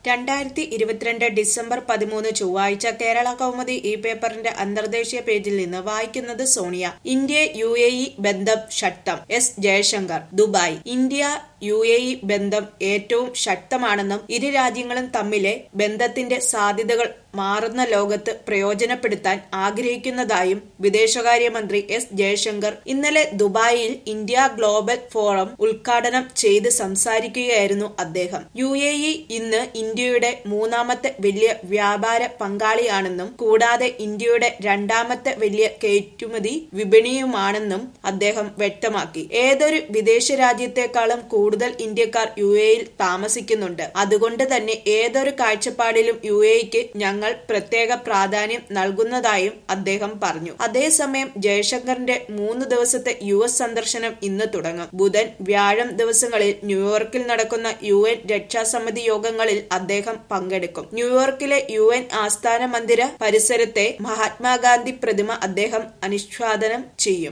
രണ്ടായിരത്തി ഇരുപത്തിരണ്ട് ഡിസംബർ പതിമൂന്ന് ചൊവ്വാഴ്ച കേരള കൗമുദി ഈ പേപ്പറിന്റെ അന്തർദേശീയ പേജിൽ നിന്ന് വായിക്കുന്നത് Sonia India U A E ബന്ധം ശക്തം S Jaishankar Dubai India U A E ബന്ധം ഏറ്റവും ശക്തമാണെന്നും ഇരു രാജ്യങ്ങളും തമ്മിലെ ബന്ധത്തിന്റെ സാധ്യതകൾ മാറുന്ന ലോകത്ത് പ്രയോജനപ്പെടുത്താൻ ആഗ്രഹിക്കുന്നതായും വിദേശകാര്യമന്ത്രി എസ് ജയശങ്കർ ഇന്നലെ ദുബായിൽ ഇന്ത്യ ഗ്ലോബൽ ഫോറം ഉദ്ഘാടനം ചെയ്ത് സംസാരിക്കുകയായിരുന്നു അദ്ദേഹം യു എ ഇ ഇന്ന് ഇന്ത്യയുടെ മൂന്നാമത്തെ വലിയ വ്യാപാര പങ്കാളിയാണെന്നും കൂടാതെ ഇന്ത്യയുടെ രണ്ടാമത്തെ വലിയ കയറ്റുമതി വിപണിയുമാണെന്നും അദ്ദേഹം വ്യക്തമാക്കി ഏതൊരു വിദേശ രാജ്യത്തെക്കാളും കൂടുതൽ ഇന്ത്യക്കാർ യു എയിൽ താമസിക്കുന്നുണ്ട് അതുകൊണ്ട് തന്നെ ഏതൊരു കാഴ്ചപ്പാടിലും യു എക്ക് ഞങ്ങൾ പ്രത്യേക പ്രാധാന്യം നൽകുന്നതായും അദ്ദേഹം പറഞ്ഞു അതേസമയം ജയശങ്കറിന്റെ മൂന്ന് ദിവസത്തെ യു എസ് സന്ദർശനം ഇന്ന് തുടങ്ങും ബുധൻ വ്യാഴം ദിവസങ്ങളിൽ ന്യൂയോർക്കിൽ നടക്കുന്ന യു എൻ രക്ഷാസമിതി യോഗങ്ങളിൽ അദ്ദേഹം പങ്കെടുക്കും ന്യൂയോർക്കിലെ യു എൻ ആസ്ഥാന മന്ദിര പരിസരത്തെ മഹാത്മാഗാന്ധി പ്രതിമ അദ്ദേഹം അനുഷ്ഠാദനം ചെയ്യും